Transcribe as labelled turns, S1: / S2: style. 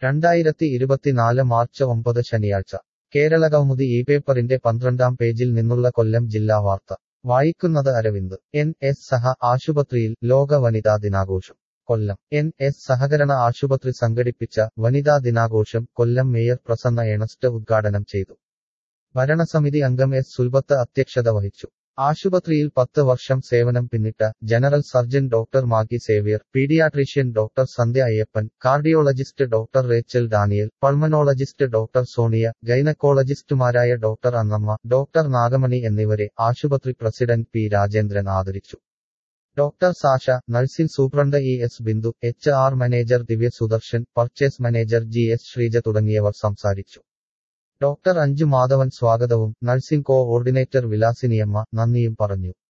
S1: രണ്ടായിരത്തി ഇരുപത്തിനാല് മാർച്ച് ഒമ്പത് ശനിയാഴ്ച കേരളകൗമുദി ഈ പേപ്പറിന്റെ പന്ത്രണ്ടാം പേജിൽ നിന്നുള്ള കൊല്ലം ജില്ലാ വാർത്ത വായിക്കുന്നത് അരവിന്ദ് എൻ എസ് സഹ ആശുപത്രിയിൽ ലോക വനിതാ ദിനാഘോഷം കൊല്ലം എൻ എസ് സഹകരണ ആശുപത്രി സംഘടിപ്പിച്ച വനിതാ ദിനാഘോഷം കൊല്ലം മേയർ പ്രസന്ന എണസ്റ്റ് ഉദ്ഘാടനം ചെയ്തു ഭരണസമിതി അംഗം എസ് സുൽബത്ത് അധ്യക്ഷത വഹിച്ചു ആശുപത്രിയിൽ പത്ത് വർഷം സേവനം പിന്നിട്ട general surgeon doctor Maggie Xavier paediatrician doctor Sandhya Ayyappan cardiologist doctor Rachel Daniel pulmonologist doctor Sonia ഗൈനക്കോളജിസ്റ്റുമാരായ ഡോക്ടർ അന്നമ്മ ഡോക്ടർ നാഗമണി എന്നിവരെ ആശുപത്രി പ്രസിഡന്റ് പി രാജേന്ദ്രൻ ആദരിച്ചു doctor Sasha nursing superintendent E S Bindu H R manager Divya Sudarshan purchase manager G S Sreeja തുടങ്ങിയവർ സംസാരിച്ചു doctor Anju Madhavan സ്വാഗതവും nursing കോ ordinator വിലാസിനിയമ്മ നന്ദിയും പറഞ്ഞു